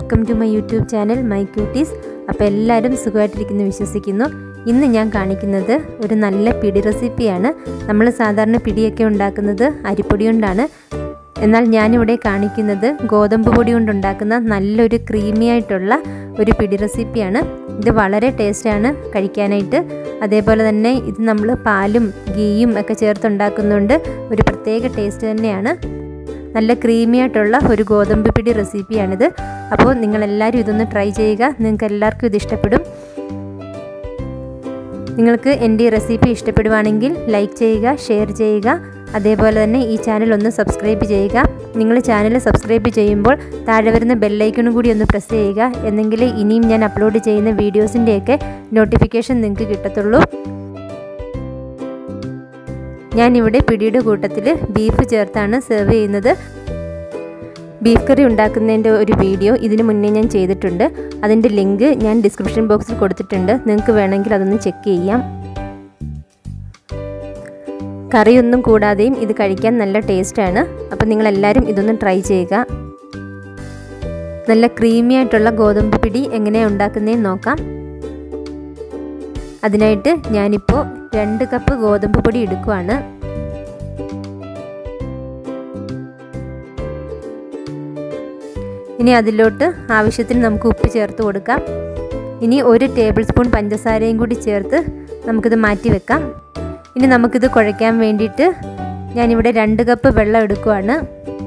welcome to my YouTube channel my cuties അപ്പോൾ എല്ലാവരും സുഖമായിട്ടിരിക്കുന്നു വിശ്വസിക്കുന്നു ഇന്ന് ഞാൻ കാണിക്കുന്നത് ഒരു നല്ല പിടി റെസിപ്പിയാണ് നമ്മൾ സാധാരണ പിടിയൊക്കെ ഉണ്ടാക്കുന്നത് അരിപ്പൊടി കൊണ്ടാണ് എന്നാൽ ഞാനിവിടെ കാണിക്കുന്നത് ഗോതമ്പ് പൊടി കൊണ്ടുണ്ടാക്കുന്ന നല്ലൊരു ക്രീമി ആയിട്ടുള്ള ഒരു പിടി റെസിപ്പിയാണ് ഇത് വളരെ ടേസ്റ്റാണ് കഴിക്കാനായിട്ട് അതേപോലെ തന്നെ ഇത് നമ്മൾ പാലും ഗീയും ഒക്കെ ചേർത്തുണ്ടാക്കുന്നുണ്ട് ഒരു പ്രത്യേക ടേസ്റ്റ് തന്നെയാണ് നല്ല ക്രീമി ആയിട്ടുള്ള ഒരു ഗോതമ്പ് പിടി റെസിപ്പിയാണിത് അപ്പോൾ നിങ്ങളെല്ലാവരും ഇതൊന്ന് ട്രൈ ചെയ്യുക നിങ്ങൾക്ക് എല്ലാവർക്കും ഇത് ഇഷ്ടപ്പെടും നിങ്ങൾക്ക് എൻ്റെ ഈ റെസിപ്പി ഇഷ്ടപ്പെടുവാണെങ്കിൽ ലൈക്ക് ചെയ്യുക ഷെയർ ചെയ്യുക അതേപോലെ തന്നെ ഈ ചാനൽ ഒന്ന് സബ്സ്ക്രൈബ് ചെയ്യുക നിങ്ങൾ ചാനൽ സബ്സ്ക്രൈബ് ചെയ്യുമ്പോൾ താഴെ വരുന്ന ബെല്ലൈക്കണും കൂടി ഒന്ന് പ്രസ് ചെയ്യുക എന്നെങ്കിൽ ഇനിയും ഞാൻ അപ്ലോഡ് ചെയ്യുന്ന വീഡിയോസിൻ്റെയൊക്കെ നോട്ടിഫിക്കേഷൻ നിങ്ങൾക്ക് കിട്ടത്തുള്ളൂ ഞാനിവിടെ പിടിയുടെ കൂട്ടത്തിൽ ബീഫ് ചേർത്താണ് സെർവ് ചെയ്യുന്നത് ബീഫ് കറി ഉണ്ടാക്കുന്നതിൻ്റെ ഒരു വീഡിയോ ഇതിന് മുന്നേ ഞാൻ ചെയ്തിട്ടുണ്ട് അതിൻ്റെ ലിങ്ക് ഞാൻ ഡിസ്ക്രിപ്ഷൻ ബോക്സിൽ കൊടുത്തിട്ടുണ്ട് നിങ്ങൾക്ക് വേണമെങ്കിൽ അതൊന്ന് ചെക്ക് ചെയ്യാം കറിയൊന്നും കൂടാതെയും ഇത് കഴിക്കാൻ നല്ല ടേസ്റ്റാണ് അപ്പോൾ നിങ്ങളെല്ലാവരും ഇതൊന്ന് ട്രൈ ചെയ്യുക നല്ല ക്രീമി ആയിട്ടുള്ള ഗോതമ്പ് പിടി എങ്ങനെയാണ് ഉണ്ടാക്കുന്നതെന്ന് നോക്കാം അതിനായിട്ട് ഞാനിപ്പോൾ രണ്ട് കപ്പ് ഗോതമ്പ് പൊടി എടുക്കുവാണ് ഇനി അതിലോട്ട് ആവശ്യത്തിന് നമുക്ക് ഉപ്പ് ചേർത്ത് കൊടുക്കാം ഇനി ഒരു ടേബിൾ സ്പൂൺ പഞ്ചസാരയും കൂടി ചേർത്ത് നമുക്കിത് മാറ്റി വെക്കാം ഇനി നമുക്കിത് കുഴയ്ക്കാൻ വേണ്ടിയിട്ട് ഞാനിവിടെ രണ്ട് കപ്പ് വെള്ളം എടുക്കുവാണ്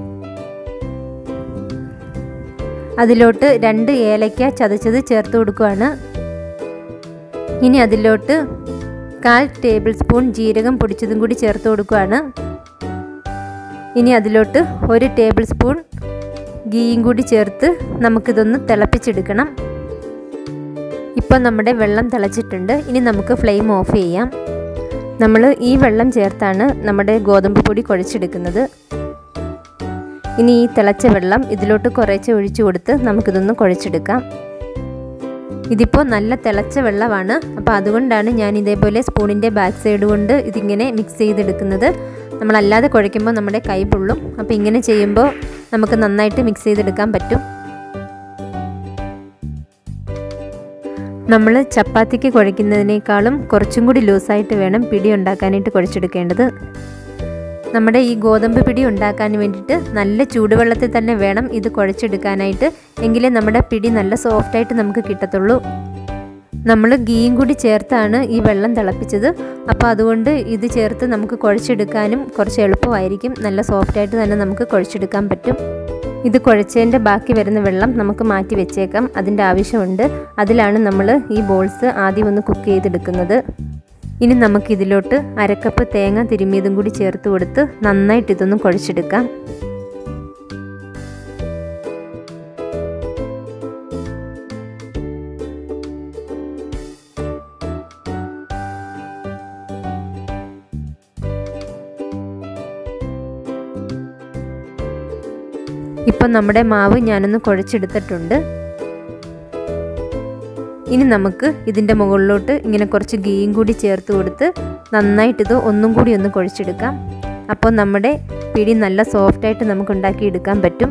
അതിലോട്ട് രണ്ട് ഏലക്ക ചതച്ചത് ചേർത്ത് കൊടുക്കുവാണ് ഇനി അതിലോട്ട് കാൽ ടേബിൾ സ്പൂൺ ജീരകം പൊടിച്ചതും കൂടി ചേർത്ത് കൊടുക്കുകയാണ് ഇനി അതിലോട്ട് ഒരു ടേബിൾ സ്പൂൺ ഗീയും കൂടി ചേർത്ത് നമുക്കിതൊന്ന് തിളപ്പിച്ചെടുക്കണം ഇപ്പം നമ്മുടെ വെള്ളം തിളച്ചിട്ടുണ്ട് ഇനി നമുക്ക് ഫ്ലെയിം ഓഫ് ചെയ്യാം നമ്മൾ ഈ വെള്ളം ചേർത്താണ് നമ്മുടെ ഗോതമ്പ് പൊടി കുഴച്ചെടുക്കുന്നത് ഇനി ഈ തിളച്ച വെള്ളം ഇതിലോട്ട് കുറേശ്ശെ ഒഴിച്ചു കൊടുത്ത് നമുക്കിതൊന്ന് കുഴച്ചെടുക്കാം ഇതിപ്പോൾ നല്ല തിളച്ച വെള്ളമാണ് അപ്പോൾ അതുകൊണ്ടാണ് ഞാൻ ഇതേപോലെ സ്പൂണിൻ്റെ ബാക്ക് സൈഡ് കൊണ്ട് ഇതിങ്ങനെ മിക്സ് ചെയ്തെടുക്കുന്നത് നമ്മളല്ലാതെ കുഴയ്ക്കുമ്പോൾ നമ്മുടെ കൈ പൊള്ളും അപ്പോൾ ഇങ്ങനെ ചെയ്യുമ്പോൾ നമുക്ക് നന്നായിട്ട് മിക്സ് ചെയ്തെടുക്കാൻ പറ്റും നമ്മൾ ചപ്പാത്തിക്ക് കുഴയ്ക്കുന്നതിനേക്കാളും കുറച്ചും കൂടി ലൂസായിട്ട് വേണം പിടി ഉണ്ടാക്കാനായിട്ട് കുഴച്ചെടുക്കേണ്ടത് നമ്മുടെ ഈ ഗോതമ്പ് പിടി ഉണ്ടാക്കാൻ വേണ്ടിയിട്ട് നല്ല ചൂടുവെള്ളത്തിൽ തന്നെ വേണം ഇത് കുഴച്ചെടുക്കാനായിട്ട് എങ്കിലേ നമ്മുടെ പിടി നല്ല സോഫ്റ്റായിട്ട് നമുക്ക് കിട്ടത്തുള്ളൂ നമ്മൾ ഗീയും കൂടി ചേർത്താണ് ഈ വെള്ളം തിളപ്പിച്ചത് അപ്പോൾ അതുകൊണ്ട് ഇത് ചേർത്ത് നമുക്ക് കുഴച്ചെടുക്കാനും കുറച്ച് എളുപ്പമായിരിക്കും നല്ല സോഫ്റ്റായിട്ട് തന്നെ നമുക്ക് കുഴച്ചെടുക്കാൻ പറ്റും ഇത് കുഴച്ചതിൻ്റെ ബാക്കി വരുന്ന വെള്ളം നമുക്ക് മാറ്റി വെച്ചേക്കാം അതിൻ്റെ ആവശ്യമുണ്ട് അതിലാണ് നമ്മൾ ഈ ബോൾസ് ആദ്യം ഒന്ന് കുക്ക് ചെയ്തെടുക്കുന്നത് ഇനി നമുക്കിതിലോട്ട് അരക്കപ്പ് തേങ്ങ തിരുമ്മിയതും കൂടി ചേർത്ത് കൊടുത്ത് നന്നായിട്ട് ഇതൊന്ന് കുഴച്ചെടുക്കാം ഇപ്പം നമ്മുടെ മാവ് ഞാനൊന്ന് കുഴച്ചെടുത്തിട്ടുണ്ട് ഇനി നമുക്ക് ഇതിൻ്റെ മുകളിലോട്ട് ഇങ്ങനെ കുറച്ച് ഗീയും കൂടി ചേർത്ത് കൊടുത്ത് നന്നായിട്ടിത് ഒന്നും കൂടി ഒന്ന് കുഴച്ചെടുക്കാം അപ്പോൾ നമ്മുടെ പിടി നല്ല സോഫ്റ്റായിട്ട് നമുക്ക് ഉണ്ടാക്കിയെടുക്കാൻ പറ്റും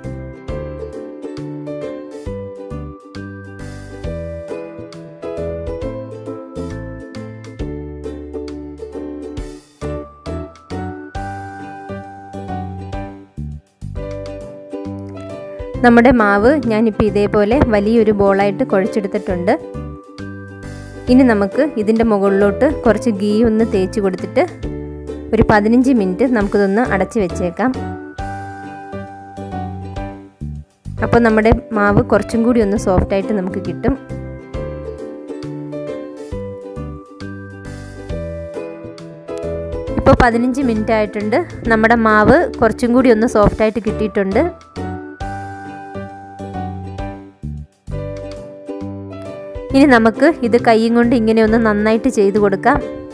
നമ്മുടെ മാവ് ഞാനിപ്പോൾ ഇതേപോലെ വലിയൊരു ബോളായിട്ട് കുഴച്ചെടുത്തിട്ടുണ്ട് ഇനി നമുക്ക് ഇതിൻ്റെ മുകളിലോട്ട് കുറച്ച് ഗീ ഒന്ന് തേച്ച് കൊടുത്തിട്ട് ഒരു പതിനഞ്ച് മിനിറ്റ് നമുക്കിതൊന്ന് അടച്ച് വെച്ചേക്കാം അപ്പോൾ നമ്മുടെ മാവ് കുറച്ചും കൂടി ഒന്ന് സോഫ്റ്റായിട്ട് നമുക്ക് കിട്ടും ഇപ്പോൾ പതിനഞ്ച് മിനിറ്റ് ആയിട്ടുണ്ട് നമ്മുടെ മാവ് കുറച്ചും കൂടി ഒന്ന് സോഫ്റ്റായിട്ട് കിട്ടിയിട്ടുണ്ട് ഇനി നമുക്ക് ഇത് കൈയും കൊണ്ട് ഇങ്ങനെ ഒന്ന് നന്നായിട്ട് ചെയ്തു കൊടുക്കാം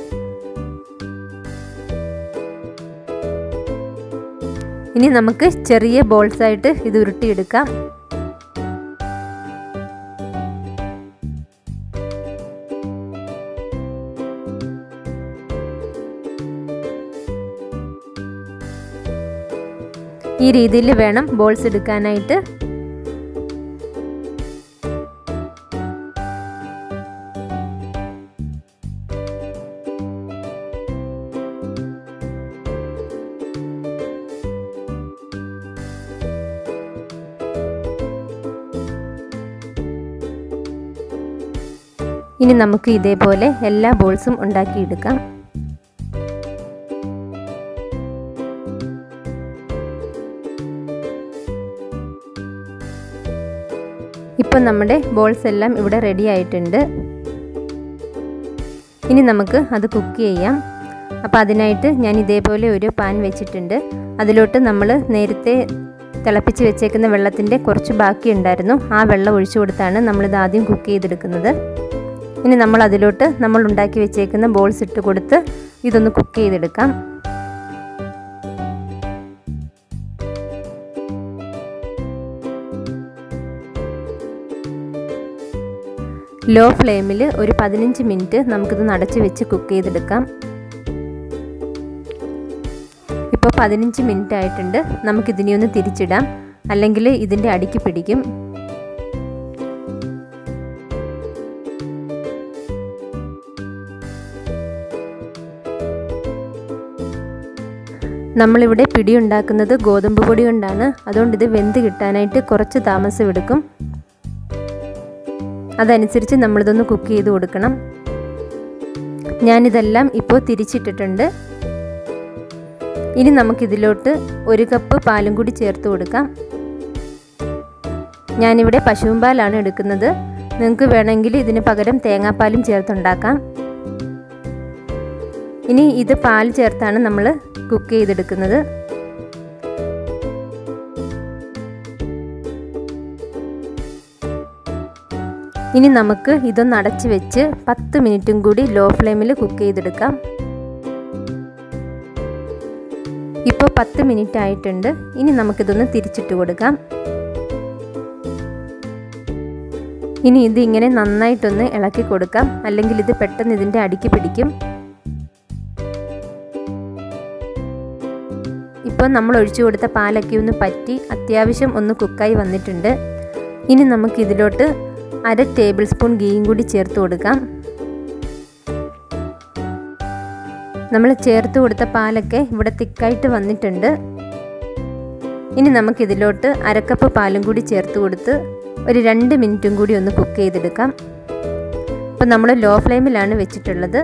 ഇനി നമുക്ക് ചെറിയ ബോൾസ് ആയിട്ട് ഇത് ഉരുട്ടിയെടുക്കാം ഈ രീതിയിൽ വേണം ബോൾസ് എടുക്കാനായിട്ട് ഇനി നമുക്ക് ഇതേപോലെ എല്ലാ ബോൾസും ഉണ്ടാക്കിയെടുക്കാം ഇപ്പം നമ്മുടെ ബോൾസ് എല്ലാം ഇവിടെ റെഡി ആയിട്ടുണ്ട് ഇനി നമുക്ക് അത് കുക്ക് ചെയ്യാം അപ്പോൾ അതിനായിട്ട് ഞാൻ ഇതേപോലെ ഒരു പാൻ വെച്ചിട്ടുണ്ട് അതിലോട്ട് നമ്മൾ നേരത്തെ തിളപ്പിച്ച് വെച്ചേക്കുന്ന വെള്ളത്തിൻ്റെ കുറച്ച് ബാക്കി ഉണ്ടായിരുന്നു ആ വെള്ളം ഒഴിച്ചു കൊടുത്താണ് നമ്മളിത് ആദ്യം കുക്ക് ചെയ്തെടുക്കുന്നത് ഇനി നമ്മൾ അതിലോട്ട് നമ്മൾ ഉണ്ടാക്കി വെച്ചേക്കുന്ന ബോൾസ് ഇട്ട് കൊടുത്ത് ഇതൊന്ന് കുക്ക് ചെയ്തെടുക്കാം ലോ ഫ്ലെയിമിൽ ഒരു പതിനഞ്ച് മിനിറ്റ് നമുക്കിത് നടച്ച് വെച്ച് കുക്ക് ചെയ്തെടുക്കാം ഇപ്പോൾ പതിനഞ്ച് മിനിറ്റ് ആയിട്ടുണ്ട് നമുക്കിതിനെ ഒന്ന് തിരിച്ചിടാം അല്ലെങ്കിൽ ഇതിൻ്റെ അടിക്ക് പിടിക്കും നമ്മളിവിടെ പിടി ഉണ്ടാക്കുന്നത് ഗോതമ്പ് പൊടി കൊണ്ടാണ് അതുകൊണ്ട് ഇത് വെന്ത് കിട്ടാനായിട്ട് കുറച്ച് താമസം എടുക്കും അതനുസരിച്ച് നമ്മളിതൊന്ന് കുക്ക് ചെയ്ത് കൊടുക്കണം ഞാനിതെല്ലാം ഇപ്പോൾ തിരിച്ചിട്ടിട്ടുണ്ട് ഇനി നമുക്കിതിലോട്ട് ഒരു കപ്പ് പാലും കൂടി ചേർത്ത് കൊടുക്കാം ഞാനിവിടെ പശുവും പാലാണ് എടുക്കുന്നത് നിങ്ങൾക്ക് വേണമെങ്കിൽ ഇതിന് പകരം തേങ്ങാപ്പാലും ചേർത്തുണ്ടാക്കാം ഇനി ഇത് പാൽ ചേർത്താണ് നമ്മൾ കുക്ക് ചെയ്തെടുക്കുന്നത് ഇനി നമുക്ക് ഇതൊന്ന് അടച്ച് വെച്ച് പത്ത് മിനിറ്റും കൂടി ലോ ഫ്ലെയിമിൽ കുക്ക് ചെയ്തെടുക്കാം ഇപ്പോൾ പത്ത് മിനിറ്റ് ആയിട്ടുണ്ട് ഇനി നമുക്കിതൊന്ന് തിരിച്ചിട്ട് കൊടുക്കാം ഇനി ഇത് ഇങ്ങനെ നന്നായിട്ടൊന്ന് ഇളക്കി കൊടുക്കാം അല്ലെങ്കിൽ ഇത് പെട്ടെന്ന് ഇതിൻ്റെ അടിക്ക് പിടിക്കും ഇപ്പോൾ നമ്മൾ ഒഴിച്ചു കൊടുത്ത പാലൊക്കെ ഒന്ന് പറ്റി അത്യാവശ്യം ഒന്ന് കുക്കായി വന്നിട്ടുണ്ട് ഇനി നമുക്ക് ഇതിലോട്ട് അര ടേബിൾ സ്പൂൺ ഗീയും കൂടി ചേർത്ത് കൊടുക്കാം നമ്മൾ ചേർത്ത് കൊടുത്ത പാലൊക്കെ ഇവിടെ തിക്കായിട്ട് വന്നിട്ടുണ്ട് ഇനി നമുക്കിതിലോട്ട് അരക്കപ്പ് പാലും കൂടി ചേർത്ത് കൊടുത്ത് ഒരു രണ്ട് മിനിറ്റും കൂടി ഒന്ന് കുക്ക് ചെയ്തെടുക്കാം അപ്പോൾ നമ്മൾ ലോ ഫ്ലെയിമിലാണ് വെച്ചിട്ടുള്ളത്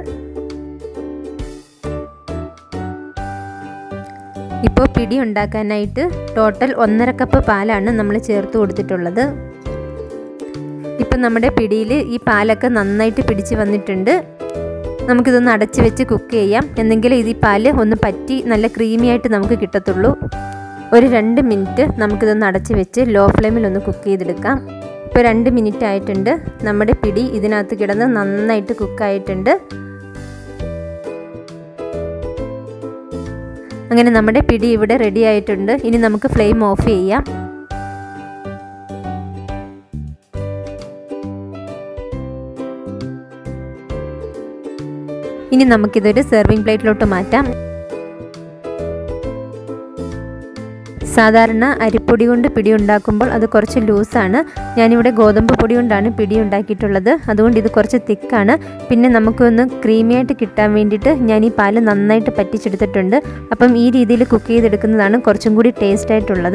ഇപ്പോൾ പിടി ഉണ്ടാക്കാനായിട്ട് ടോട്ടൽ ഒന്നര കപ്പ് പാലാണ് നമ്മൾ ചേർത്ത് കൊടുത്തിട്ടുള്ളത് ഇപ്പം നമ്മുടെ പിടിയിൽ ഈ പാലൊക്കെ നന്നായിട്ട് പിടിച്ച് വന്നിട്ടുണ്ട് നമുക്കിതൊന്ന് അടച്ച് വെച്ച് കുക്ക് ചെയ്യാം എന്നെങ്കിലും ഇത് ഈ പാല് ഒന്ന് പറ്റി നല്ല ക്രീമി ആയിട്ട് നമുക്ക് കിട്ടത്തുള്ളൂ ഒരു രണ്ട് മിനിറ്റ് നമുക്കിതൊന്ന് അടച്ച് വെച്ച് ലോ ഫ്ലെയിമിൽ ഒന്ന് കുക്ക് ചെയ്തെടുക്കാം ഇപ്പോൾ രണ്ട് മിനിറ്റ് ആയിട്ടുണ്ട് നമ്മുടെ പിടി ഇതിനകത്ത് കിടന്ന് നന്നായിട്ട് കുക്കായിട്ടുണ്ട് അങ്ങനെ നമ്മുടെ പിടി ഇവിടെ റെഡി ആയിട്ടുണ്ട് ഇനി നമുക്ക് ഫ്ലെയിം ഓഫ് ചെയ്യാം ഇനി നമുക്കിതൊരു സെർവിങ് പ്ലേറ്റിലോട്ട് മാറ്റാം സാധാരണ അരിപ്പൊടി കൊണ്ട് പിടി ഉണ്ടാക്കുമ്പോൾ അത് കുറച്ച് ലൂസാണ് ഞാനിവിടെ ഗോതമ്പ് പൊടി കൊണ്ടാണ് പിടി ഉണ്ടാക്കിയിട്ടുള്ളത് അതുകൊണ്ട് ഇത് കുറച്ച് തിക്കാണ് പിന്നെ നമുക്കൊന്ന് ക്രീമി ആയിട്ട് കിട്ടാൻ വേണ്ടിയിട്ട് ഞാൻ ഈ പാല് നന്നായിട്ട് പറ്റിച്ചെടുത്തിട്ടുണ്ട് അപ്പം ഈ രീതിയിൽ കുക്ക് ചെയ്തെടുക്കുന്നതാണ് കുറച്ചും കൂടി ടേസ്റ്റ് ആയിട്ടുള്ളത്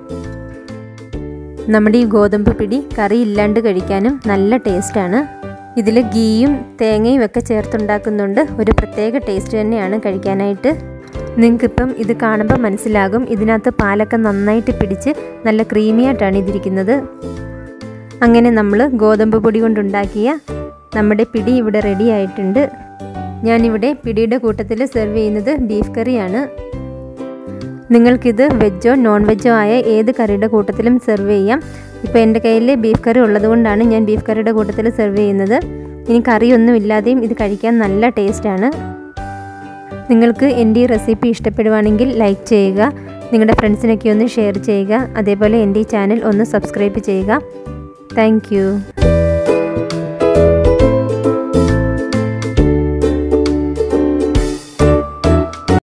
നമ്മുടെ ഈ ഗോതമ്പ് പിടി കറി ഇല്ലാണ്ട് കഴിക്കാനും നല്ല ടേസ്റ്റാണ് ഇതിൽ ഗീയും തേങ്ങയും ഒക്കെ ചേർത്തുണ്ടാക്കുന്നുണ്ട് ഒരു പ്രത്യേക ടേസ്റ്റ് തന്നെയാണ് കഴിക്കാനായിട്ട് നിങ്ങൾക്കിപ്പം ഇത് കാണുമ്പോൾ മനസ്സിലാകും ഇതിനകത്ത് പാലൊക്കെ നന്നായിട്ട് പിടിച്ച് നല്ല ക്രീമി ആയിട്ടാണ് ഇതിരിക്കുന്നത് അങ്ങനെ നമ്മൾ ഗോതമ്പ് പൊടി കൊണ്ടുണ്ടാക്കിയ നമ്മുടെ പിടി ഇവിടെ റെഡി ആയിട്ടുണ്ട് ഞാനിവിടെ പിടിയുടെ കൂട്ടത്തിൽ സെർവ് ചെയ്യുന്നത് ബീഫ് കറിയാണ് നിങ്ങൾക്കിത് വെജോ നോൺ വെജോ ആയ ഏത് കറിയുടെ കൂട്ടത്തിലും സെർവ് ചെയ്യാം ഇപ്പോൾ എൻ്റെ കയ്യിൽ ബീഫ് കറി ഉള്ളതുകൊണ്ടാണ് ഞാൻ ബീഫ് കറിയുടെ കൂട്ടത്തിൽ സെർവ് ചെയ്യുന്നത് ഇനി കറിയൊന്നും ഇല്ലാതെയും ഇത് കഴിക്കാൻ നല്ല ടേസ്റ്റാണ് നിങ്ങൾക്ക് എൻ്റെ ഈ റെസിപ്പി ഇഷ്ടപ്പെടുവാണെങ്കിൽ ലൈക്ക് ചെയ്യുക നിങ്ങളുടെ ഫ്രണ്ട്സിനൊക്കെ ഒന്ന് ഷെയർ ചെയ്യുക അതേപോലെ എൻ്റെ ഈ ചാനൽ ഒന്ന് സബ്സ്ക്രൈബ് ചെയ്യുക താങ്ക്